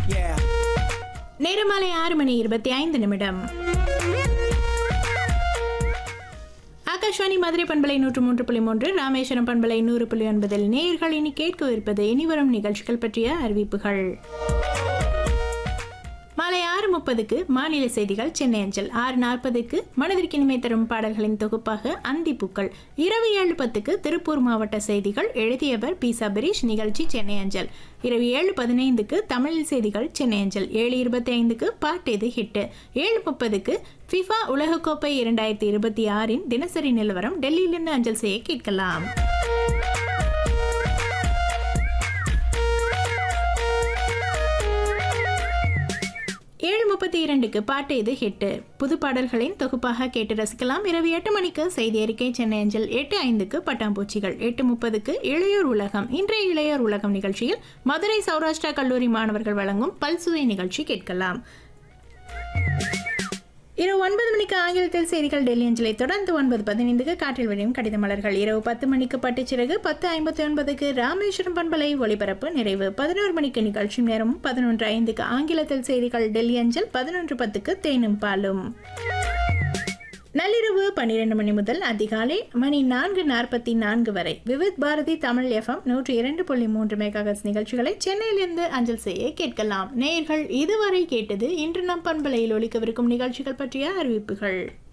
Yeah. நேரமாலை ஆறு மணி இருபத்தி ஐந்து நிமிடம் ஆகாஷ்வாணி மதுரை பண்பலை நூற்று மூன்று புள்ளி மூன்று ராமேஸ்வரம் பண்பலை நூறு புள்ளி ஒன்பதில் நேயர்கள் இனி கேட்கவிருப்பது இனிவரும் நிகழ்ச்சிகள் பற்றிய அறிவிப்புகள் மாலை ஆறு முப்பதுக்கு மாநில செய்திகள் சென்னை அஞ்சல் ஆறு நாற்பதுக்கு மனதிற்கு இனிமை தரும் பாடல்களின் தொகுப்பாக அந்திப்பூக்கள் இரவு ஏழு பத்துக்கு திருப்பூர் மாவட்ட செய்திகள் எழுதியவர் பி சபரீஷ் நிகழ்ச்சி சென்னை அஞ்சல் இரவு ஏழு பதினைந்துக்கு தமிழில் செய்திகள் சென்னை அஞ்சல் ஏழு இருபத்தி ஐந்துக்கு பாட்டு இது ஹிட்டு ஏழு முப்பதுக்கு ஃபிஃபா உலகக்கோப்பை இரண்டாயிரத்தி இருபத்தி ஆறின் தினசரி நிலவரம் டெல்லியிலிருந்து அஞ்சல் செய்ய கேட்கலாம் ஏழு முப்பத்தி இரண்டுக்கு பாட்டு இது ஹிட்டு புது பாடல்களின் தொகுப்பாக கேட்டு ரசிக்கலாம் இரவு எட்டு மணிக்கு செய்தி அறிக்கை சென்னை அஞ்சல் எட்டு ஐந்துக்கு பட்டாம்பூச்சிகள் எட்டு முப்பதுக்கு இளையோர் உலகம் இன்றைய இளையோர் உலகம் நிகழ்ச்சியில் மதுரை சௌராஷ்டிரா கல்லூரி மாணவர்கள் வழங்கும் பல்சுவை நிகழ்ச்சி கேட்கலாம் இரவு ஒன்பது மணிக்கு ஆங்கிலத்தில் செய்திகள் டெல்லி அஞ்சலை தொடர்ந்து ஒன்பது பதினைந்துக்கு காற்றில் விழியும் கடித மலர்கள் இரவு பத்து மணிக்கு பட்டுச்சிறகு பத்து ஐம்பத்தி ஒன்பதுக்கு ராமேஸ்வரம் பண்பலை ஒளிபரப்பு நிறைவு பதினோரு மணிக்கு நிகழ்ச்சி நேரமும் பதினொன்று ஐந்துக்கு ஆங்கிலத்தில் செய்திகள் டெல்லி அஞ்சல் பதினொன்று பத்துக்கு தேனும் பாலும் நள்ளிரவு பன்னிரண்டு மணி முதல் அதிகாலை மணி நான்கு நாற்பத்தி நான்கு வரை விவித் பாரதி தமிழ் எஃப்எம் நூற்றி இரண்டு புள்ளி மூன்று மெகாகட்ஸ் நிகழ்ச்சிகளை சென்னையிலிருந்து அஞ்சல் செய்ய கேட்கலாம் நேயர்கள் இதுவரை கேட்டது இன்று நம் பண்பலையில் ஒலிக்கவிருக்கும் நிகழ்ச்சிகள் பற்றிய அறிவிப்புகள்